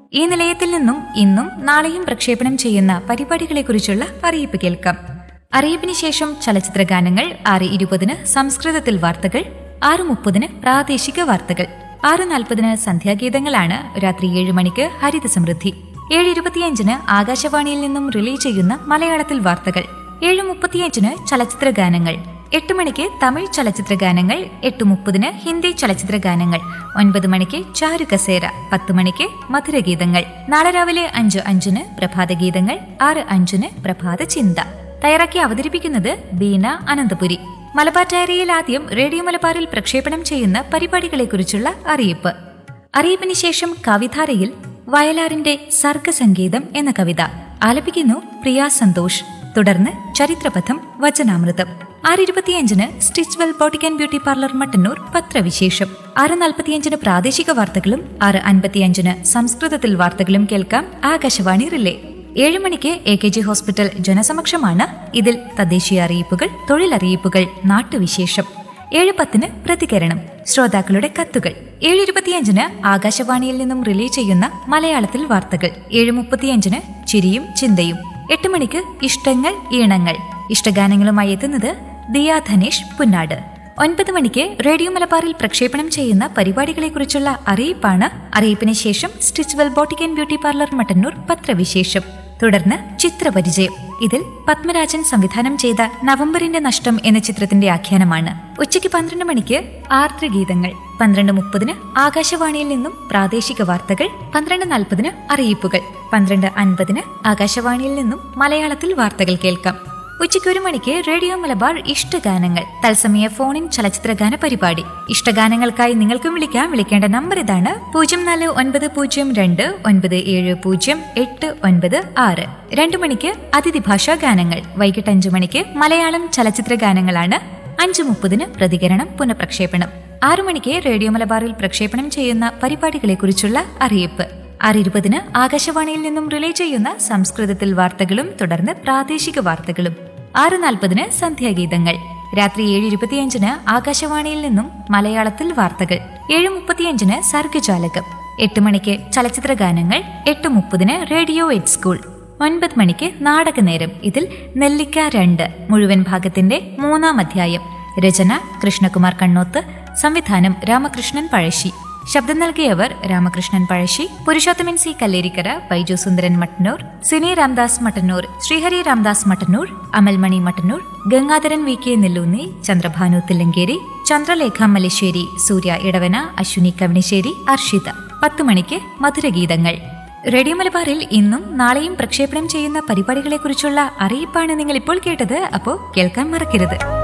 ഈ നിലയത്തിൽ നിന്നും ഇന്നും നാളെയും പ്രക്ഷേപണം ചെയ്യുന്ന പരിപാടികളെക്കുറിച്ചുള്ള അറിയിപ്പ് കേൾക്കാം അറിയിപ്പിന് ശേഷം ചലച്ചിത്ര ഗാനങ്ങൾ ആറ് ഇരുപതിന് സംസ്കൃതത്തിൽ വാർത്തകൾ ആറ് മുപ്പതിന് പ്രാദേശിക വാർത്തകൾ ആറ് നാൽപ്പതിന് സന്ധ്യാഗീതങ്ങളാണ് രാത്രി ഏഴ് മണിക്ക് ഹരിത സമൃദ്ധി ഏഴ് ഇരുപത്തിയഞ്ചിന് ആകാശവാണിയിൽ നിന്നും റിലേ ചെയ്യുന്ന മലയാളത്തിൽ വാർത്തകൾ ഏഴ് മുപ്പത്തിയഞ്ചിന് ചലച്ചിത്ര ഗാനങ്ങൾ എട്ട് മണിക്ക് തമിഴ് ചലച്ചിത്ര ഗാനങ്ങൾ എട്ട് മുപ്പതിന് ഹിന്ദി ചലച്ചിത്ര ഗാനങ്ങൾ ഒൻപത് മണിക്ക് ചാരുകസേര പത്ത് മണിക്ക് മധുരഗീതങ്ങൾ നാളെ രാവിലെ അഞ്ച് അഞ്ചിന് പ്രഭാതഗീതങ്ങൾ ആറ് അഞ്ചിന് പ്രഭാത ചിന്ത തയ്യാറാക്കി അവതരിപ്പിക്കുന്നത് ബീന അനന്തപുരി മലബാർ ഡയറിയിൽ ആദ്യം റേഡിയോ മലബാറിൽ പ്രക്ഷേപണം ചെയ്യുന്ന പരിപാടികളെക്കുറിച്ചുള്ള അറിയിപ്പ് അറിയിപ്പിന് ശേഷം കവിധാരയിൽ വയലാറിന്റെ സർഗസംഗീതം എന്ന കവിത ആലപിക്കുന്നു പ്രിയ സന്തോഷ് തുടർന്ന് ചരിത്രപഥം വചനാമൃതം ആറ് ഇരുപത്തിയഞ്ചിന് Stitchwell boutique and beauty parlour Mattannur പത്രവിശേഷം ആറ് നാൽപ്പത്തിയഞ്ചിന് പ്രാദേശിക വാർത്തകളും ആറ് അൻപത്തിയഞ്ചിന് സംസ്കൃതത്തിൽ വാർത്തകളും കേൾക്കാം ആകാശവാണി റിലേ ഏഴ് മണിക്ക് എ കെ ജി ഹോസ്പിറ്റൽ ജനസമക്ഷമാണ് ഇതിൽ തദ്ദേശീയ അറിയിപ്പുകൾ തൊഴിലറിയിപ്പുകൾ നാട്ടുവിശേഷം ഏഴ് പത്തിന് പ്രതികരണം ശ്രോതാക്കളുടെ കത്തുകൾ ഏഴ് ഇരുപത്തിയഞ്ചിന് ആകാശവാണിയിൽ നിന്നും റിലേ ചെയ്യുന്ന മലയാളത്തിൽ വാർത്തകൾ ഏഴ് മുപ്പത്തിയഞ്ചിന് ചിരിയും ചിന്തയും എട്ട് മണിക്ക് ഇഷ്ടങ്ങൾ ഈണങ്ങൾ ഇഷ്ടഗാനങ്ങളുമായി എത്തുന്നത് ദിയ ധനേഷ് പുന്നാട് ഒൻപത് മണിക്ക് റേഡിയോ മലബാറിൽ പ്രക്ഷേപണം ചെയ്യുന്ന പരിപാടികളെക്കുറിച്ചുള്ള അറിയിപ്പാണ് അറിയിപ്പിന് ശേഷം Stitchwell boutique and beauty parlour Mattannur പത്രവിശേഷം തുടർന്ന് ചിത്രപരിചയം ഇതിൽ പത്മരാജൻ സംവിധാനം ചെയ്ത നവംബറിന്റെ നഷ്ടം എന്ന ചിത്രത്തിന്റെ ആഖ്യാനമാണ് ഉച്ചയ്ക്ക് പന്ത്രണ്ട് മണിക്ക് ആർദ്രഗീതങ്ങൾ പന്ത്രണ്ട് മുപ്പതിന് ആകാശവാണിയിൽ നിന്നും പ്രാദേശിക വാർത്തകൾ പന്ത്രണ്ട് നാൽപ്പതിന് അറിയിപ്പുകൾ പന്ത്രണ്ട് അൻപതിന് ആകാശവാണിയിൽ നിന്നും മലയാളത്തിൽ വാർത്തകൾ കേൾക്കാം ഉച്ചയ്ക്ക് ഒരു മണിക്ക് റേഡിയോ മലബാർ ഇഷ്ടഗാനങ്ങൾ തത്സമയ ഫോണിൻ ചലച്ചിത്ര ഗാന പരിപാടി ഇഷ്ടഗാനങ്ങൾക്കായി നിങ്ങൾക്കും വിളിക്കാം വിളിക്കേണ്ട നമ്പർ ഇതാണ് പൂജ്യം നാല് ഒൻപത് പൂജ്യം രണ്ട് ഒൻപത് ഏഴ് പൂജ്യം എട്ട് ഒൻപത് ആറ് രണ്ടു മണിക്ക് അതിഥി ഭാഷാ ഗാനങ്ങൾ വൈകിട്ട് അഞ്ചു മണിക്ക് മലയാളം ചലച്ചിത്ര ഗാനങ്ങളാണ് അഞ്ചു മുപ്പതിന് പ്രതികരണം പുനഃപ്രക്ഷേപണം ആറു മണിക്ക് റേഡിയോ മലബാറിൽ പ്രക്ഷേപണം ചെയ്യുന്ന പരിപാടികളെക്കുറിച്ചുള്ള അറിയിപ്പ് ആറ് ഇരുപതിന് ആകാശവാണിയിൽ നിന്നും റിലേ ചെയ്യുന്ന സംസ്കൃതത്തിൽ വാർത്തകളും തുടർന്ന് പ്രാദേശിക വാർത്തകളും ആറ് നാൽപ്പതിന് സന്ധ്യാഗീതങ്ങൾ രാത്രി ഏഴ് ഇരുപത്തിയഞ്ചിന് ആകാശവാണിയിൽ നിന്നും മലയാളത്തിൽ വാർത്തകൾ ഏഴ് മുപ്പത്തിയഞ്ചിന് സർഗജാലകം എട്ട് മണിക്ക് ചലച്ചിത്ര ഗാനങ്ങൾ എട്ട് മുപ്പതിന് റേഡിയോ എഡ് സ്കൂൾ ഒൻപത് മണിക്ക് നാടകനേരം ഇതിൽ നെല്ലിക്ക രണ്ട് മുഴുവൻ ഭാഗത്തിന്റെ മൂന്നാം അധ്യായം രചന കൃഷ്ണകുമാർ കണ്ണോത്ത് സംവിധാനം രാമകൃഷ്ണൻ പഴശ്ശി ശബ്ദം നൽകിയവർ Ramakrishnan Pazhassi Purushothaman C Kallerikkara Baiju Sundaran Mattannur Sini Ramdas Mattannur Sreehari Ramdas Mattannur Amalmani Mattannur Gangadharan V K Nellunni Chandrabhanu Thillankeri Chandralekha Mallissery Surya Edavana Aswini Kavanissery Arshitha പത്ത് മണിക്ക് മധുരഗീതങ്ങൾ റേഡിയോ മലബാറിൽ ഇന്നും നാളെയും പ്രക്ഷേപണം ചെയ്യുന്ന പരിപാടികളെക്കുറിച്ചുള്ള അറിയിപ്പാണ് നിങ്ങൾ ഇപ്പോൾ കേട്ടത് അപ്പോൾ കേൾക്കാൻ മറക്കരുത്